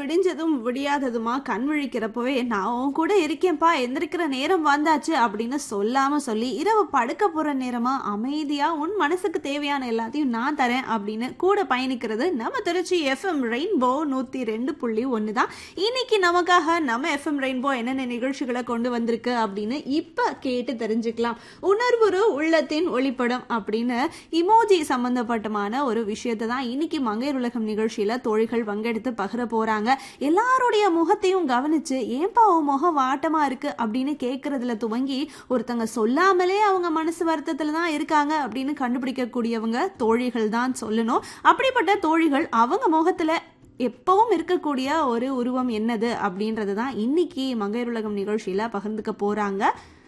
விடிஞ்சதும் விடியாததுமா கண் விழிக்கிறப்பவே நான் உன் கூட இருக்கேன்ப்பா எந்திரிக்கிற நேரம் வந்தாச்சு அப்படின்னு சொல்லாம சொல்லி இரவு படுக்க போற நேரமா அமைதியா உன் மனசுக்கு தேவையான எல்லாத்தையும் நான் தரேன் அப்படின்னு கூட பயணிக்கிறது நம்ம திருச்சி எஃப்எம் ரெயின்போ நூத்தி ரெண்டு புள்ளி ஒன்று தான் இன்னைக்கு நமக்காக நம்ம எஃப்எம் ரெயின்போ என்னென்ன நிகழ்ச்சிகளை கொண்டு வந்திருக்கு அப்படின்னு இப்ப கேட்டு தெரிஞ்சுக்கலாம் உணர்வுறு உள்ளத்தின் ஒளிப்படம் அப்படின்னு இமோஜி சம்பந்தப்பட்டமான ஒரு விஷயத்தை தான் இன்னைக்கு மங்கையர் உலகம் நிகழ்ச்சியில தோழிகள் பங்கெடுத்து பகிர போறாங்க எல்லாருடைய முகத்தையும் கவனிச்சு ஏன்பா உன் முகம் வாட்டமா இருக்கு அப்படின்னு கேட்கறதுல துவங்கி ஒருத்தங்க சொல்லாமலே அவங்க மனசு வருத்தத்துல தான் இருக்காங்க அப்படின்னு கண்டுபிடிக்கக்கூடியவங்க தோழிகள் தான் சொல்லணும் அப்படிப்பட்ட தோழிகள் அவங்க முகத்துல எப்பவும் இருக்கக்கூடிய ஒரு உருவம் என்னது அப்படின்றது தான் இன்னைக்கு மங்கையர் உலகம் நிகழ்ச்சியில பகிர்ந்துக்க போறாங்க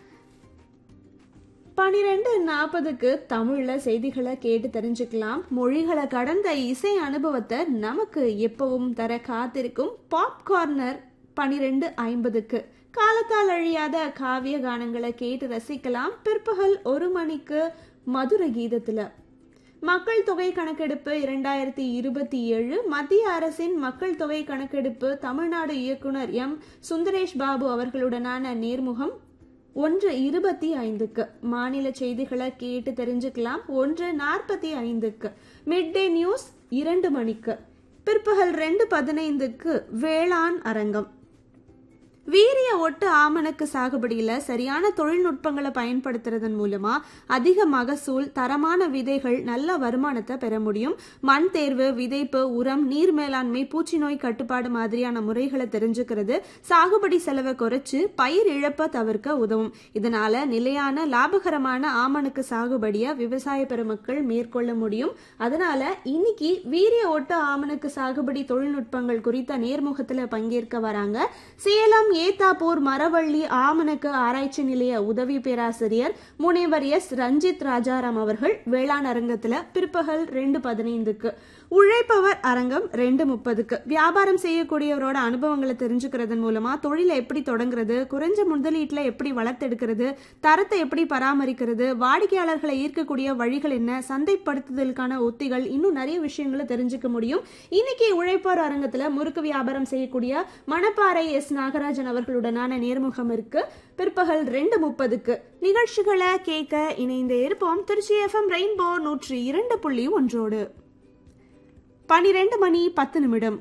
பனிரெண்டு நாற்பதுக்கு தமிழ்ல செய்திகளை கேட்டு தெரிஞ்சுக்கலாம் மொழிகளை கடந்த இசை அனுபவத்தை நமக்கு எப்பவும் தர காத்திருக்கும் பாப்கார்னர் பனிரெண்டு ஐம்பதுக்கு காலத்தால் அழியாத காவிய கானங்களை கேட்டு ரசிக்கலாம் பிற்பகல் ஒரு மணிக்கு மதுர கீதத்துல மக்கள் தொகை கணக்கெடுப்பு இரண்டாயிரத்தி இருபத்தி ஏழு மத்திய அரசின் மக்கள் தொகை கணக்கெடுப்பு தமிழ்நாடு இயக்குனர் எம் சுந்தரேஷ் பாபு அவர்களுடனான நேர்முகம் ஒன்று இருபத்தி ஐந்துக்கு மாநில செய்திகளை கேட்டு தெரிஞ்சுக்கலாம் ஒன்று நாற்பத்தி ஐந்துக்கு மிட் டே நியூஸ் இரண்டு மணிக்கு பிற்பகல் ரெண்டு பதினைந்துக்கு வேளாண் அரங்கம் வீரிய ஒட்டு ஆமணக்கு சாகுபடியில சரியான தொழில்நுட்பங்களை பயன்படுத்துறதன் மூலமா அதிக மகசூல் தரமான விதைகள் நல்ல வருமானத்தை பெற முடியும் மண் தேர்வு விதைப்பு உரம் நீர் மேலாண்மை பூச்சி நோய் கட்டுப்பாடு மாதிரியான முறைகளை தெரிஞ்சுக்கிறது சாகுபடி செலவை குறைச்சு பயிர் இழப்ப தவிர்க்க உதவும் இதனால நிலையான லாபகரமான ஆமணக்கு சாகுபடியை விவசாய பெருமக்கள் மேற்கொள்ள முடியும் அதனால இன்னைக்கு வீரிய ஒட்டு ஆமணக்கு சாகுபடி தொழில்நுட்பங்கள் குறித்த நேர்முகத்துல பங்கேற்க வராங்க சேலம் ஏத்தாப்பூர் மரவள்ளி ஆமணக்கு ஆராய்ச்சி நிலைய உதவி பேராசிரியர் முனைவர் எஸ் ரஞ்சித் ராஜாராம் அவர்கள் வேளாண் அரங்கத்துல பிற்பகல் ரெண்டு பதினைந்துக்கு உழைப்பவர் அரங்கம் ரெண்டு முப்பதுக்கு வியாபாரம் செய்யக்கூடியவரோட அனுபவங்களை தெரிஞ்சுக்கிறதன் மூலமா தொழிலை எப்படி தொடங்குறது குறைஞ்ச முதலீட்டுல எப்படி வளர்த்தெடுக்கிறது தரத்தை எப்படி பராமரிக்கிறது வாடிக்கையாளர்களை ஈர்க்கக்கூடிய வழிகள் என்ன சந்தைப்படுத்துதலுக்கான உத்திகள் இன்னும் நிறைய விஷயங்களை தெரிஞ்சுக்க முடியும் இன்னைக்கு உழைப்போர் அரங்கத்துல முறுக்கு வியாபாரம் செய்யக்கூடிய மணப்பாறை எஸ் நாகராஜன் அவர்களுடனான நேர்முகம் இருக்கு பிற்பகல் ரெண்டு முப்பதுக்கு நிகழ்ச்சிகளை கேட்க இணைந்து இருப்போம் திருச்சி எஃப்எம் ரெயின்போ நூற்றி இரண்டு புள்ளி ஒன்றோடு பனிரெண்டு மணி பத்து நிமிடம்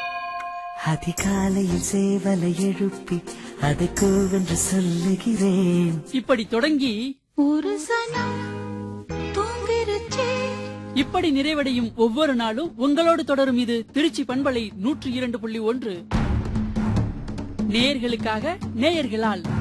அதிகாலையில் சேவலை எழுப்பி அதை கூவென்று சொல்லுகிறேன் இப்படி தொடங்கி ஒரு சனம் தூங்கிருச்சே இப்படி நிறைவடையும் ஒவ்வொரு நாளும் உங்களோடு தொடரும் இது திருச்சி பண்பலை நூற்றி இரண்டு புள்ளி ஒன்று நேயர்களுக்காக நேயர்களால்